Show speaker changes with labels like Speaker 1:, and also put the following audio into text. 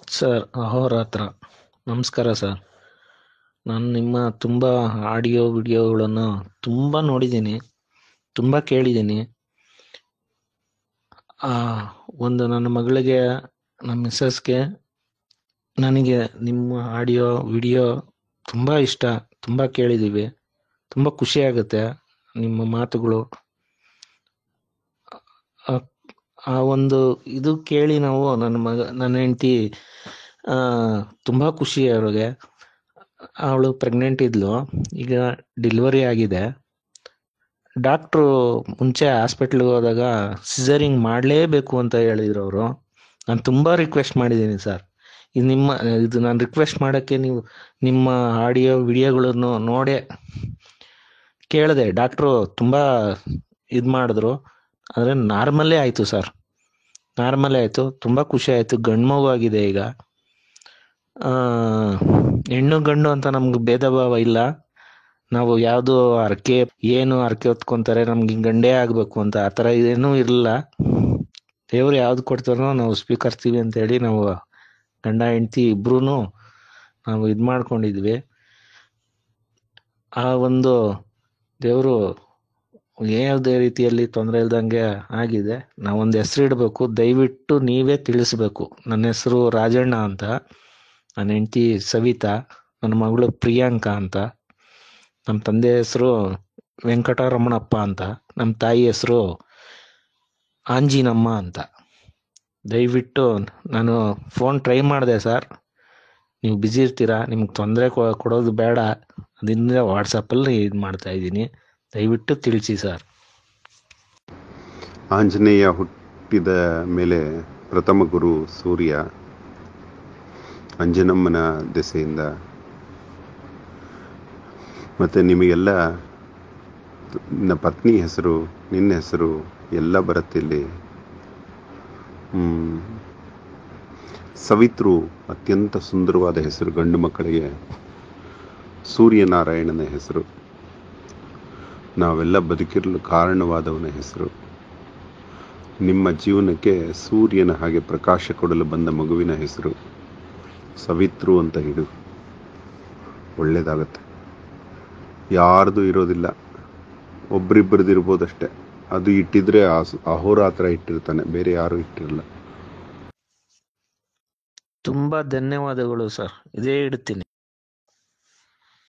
Speaker 1: Sir ಅಹೋರಾತ್ರ ನಮಸ್ಕಾರ sir ನಾನು ನಿಮ್ಮ ತುಂಬ ಆಡಿಯೋ ವಿಡಿಯೋಗಳನ್ನು ತುಂಬ ನೋಡಿದ್ದೀನಿ ತುಂಬ ಕೇಳಿದ್ದೀನಿ ಆ, ಒಂದು ನನ್ನ ಮಗಳಿಗೆ ನಮ್ಮ ಮಿಸ್ಸಸ್ಗೆ ನನಗೆ ನಿಮ್ಮ ಆಡಿಯೋ ವಿಡಿಯೋ ತುಂಬ ಇಷ್ಟ ತುಂಬ ಕೇಳಿದ್ದೀವಿ ತುಂಬ ಖುಷಿ ಆಗುತ್ತೆ ನಿಮ್ಮ ಮಾತುಗಳು ಆ- ಆ ಒಂದು ಇದು ಕೇಳಿ ನಾವು ನನ್ನ ಮಗ ನನ್ನ ಹೆಂಡತಿ ತುಂಬ ಖುಷಿ ಅವ್ರಿಗೆ ಅವಳು ಪ್ರೆಗ್ನೆಂಟ್ ಇದ್ಲು ಈಗ ಡೆಲಿವರಿ ಆಗಿದೆ ಡಾಕ್ಟ್ರು ಮುಂಚೆ ಹಾಸ್ಪಿಟ್ಲಿಗೆ ಹೋದಾಗ ಸಿಸರಿಂಗ್ ಮಾಡಲೇಬೇಕು ಅಂತ ಹೇಳಿದ್ರು ಅವರು ನಾನು ತುಂಬ ರಿಕ್ವೆಸ್ಟ್ ಮಾಡಿದ್ದೀನಿ ಸರ್ ಇದು ನಿಮ್ಮ ಇದು ನಾನು ರಿಕ್ವೆಸ್ಟ್ ಮಾಡೋಕ್ಕೆ ನೀವು ನಿಮ್ಮ ಆಡಿಯೋ ವಿಡಿಯೋಗಳನ್ನು ನೋಡೇ ಕೇಳಿದೆ ಡಾಕ್ಟ್ರು ತುಂಬ ಇದು ಮಾಡಿದ್ರು ಆದರೆ ನಾರ್ಮಲ್ಲೇ ಆಯಿತು ಸರ್ ನಾರ್ಮಲ್ಲೇ ಆಯಿತು ತುಂಬ ಖುಷಿ ಆಯಿತು ಗಂಡು ಮಗು ಆಗಿದೆ ಈಗ ಆ, ಹೆಣ್ಣು ಗಂಡು ಅಂತ ನಮ್ಗೆ ಭೇದ ಭಾವ ಇಲ್ಲ ನಾವು ಯಾವುದು ಹರಕೆ ಏನು ಹರಕೆ ಹೊತ್ಕೊಂತಾರೆ ನಮ್ಗೆ ಹಿಂಗ್ ಗಂಡೇ ಆಗಬೇಕು ಅಂತ ಆ ಥರ ಏನೂ ಇರಲಿಲ್ಲ ದೇವ್ರು ಯಾವ್ದು ಕೊಡ್ತಾರೋ ನಾವು ಸ್ವೀಕರಿಸ್ತೀವಿ ಅಂತೇಳಿ ನಾವು ಗಂಡ ಹೆಂಡತಿ ಇಬ್ರು ನಾವು ಇದು ಮಾಡ್ಕೊಂಡಿದ್ವಿ ಆ ಒಂದು ದೇವರು ಯಾವುದೇ ರೀತಿಯಲ್ಲಿ ತೊಂದರೆ ಇಲ್ದಂಗೆ ಆಗಿದೆ ನಾವೊಂದು ಹೆಸರು ಇಡಬೇಕು ದಯವಿಟ್ಟು ನೀವೇ ತಿಳಿಸ್ಬೇಕು ನನ್ನ ಹೆಸರು ರಾಜಣ್ಣ ಅಂತ ನನ್ನ ಹೆಂಡತಿ ಸವಿತಾ ನನ್ನ ಮಗಳು ಪ್ರಿಯಾಂಕಾ ಅಂತ ನಮ್ಮ ತಂದೆ ಹೆಸರು ವೆಂಕಟರಮಣಪ್ಪ ಅಂತ ನಮ್ಮ ತಾಯಿ ಹೆಸರು ಆಂಜಿನಮ್ಮ ಅಂತ ದಯವಿಟ್ಟು ನಾನು ಫೋನ್ ಟ್ರೈ ಮಾಡಿದೆ ಸರ್ ನೀವು ಬ್ಯುಸಿ ಇರ್ತೀರಾ ನಿಮ್ಗೆ ತೊಂದರೆ ಕೊಡೋದು ಬೇಡ ಅದರಿಂದ ವಾಟ್ಸಪ್ಪಲ್ಲಿ ಇದು ಮಾಡ್ತಾ ಇದ್ದೀನಿ ದಯವಿಟ್ಟು ತಿಳಿಸಿ ಸರ್
Speaker 2: ಆಂಜನೇಯ ಹುಟ್ಟಿದ ಮೇಲೆ ಪ್ರಥಮ ಗುರು ಸೂರ್ಯ ಅಂಜನಮ್ಮನ ದೆಸೆಯಿಂದ ಮತ್ತು ನಿಮಗೆಲ್ಲ ನಿನ್ನ ಪತ್ನಿ ಹೆಸರು ನಿನ್ನ ಹೆಸರು ಎಲ್ಲ ಬರುತ್ತೆ ಇಲ್ಲಿ ಹ್ಮ್. ಸವಿತ್ರು ಅತ್ಯಂತ ಸುಂದರವಾದ ಹೆಸರು ಗಂಡು ಮಕ್ಕಳಿಗೆ ಸೂರ್ಯನಾರಾಯಣನ ಹೆಸರು ನಾವೆಲ್ಲ ಬದುಕಿರಲು ಕಾರಣವಾದವನ ಹೆಸರು ನಿಮ್ಮ ಜೀವನಕ್ಕೆ ಸೂರ್ಯನ ಹಾಗೆ ಪ್ರಕಾಶ ಕೊಡಲು ಬಂದ ಮಗುವಿನ ಹೆಸರು ಸವಿತ್ರು ಅಂತ ಇಡು ಒಳ್ಳೇದಾಗತ್ತೆ ಯಾರ್ದು ಇರೋದಿಲ್ಲ ಒಬ್ರಿಬ್ಬರದ್ದು ಇರ್ಬೋದಷ್ಟೆ ಅದು ಇಟ್ಟಿದ್ರೆ ಆ- ಅಹೋರಾತ್ರ ಇಟ್ಟಿರ್ತಾನೆ ಬೇರೆ ಯಾರು ಇಟ್ಟಿರಲ್ಲ
Speaker 1: ತುಂಬ ಧನ್ಯವಾದಗಳು ಸರ್ ಇದೇ ಇಡ್ತೀನಿ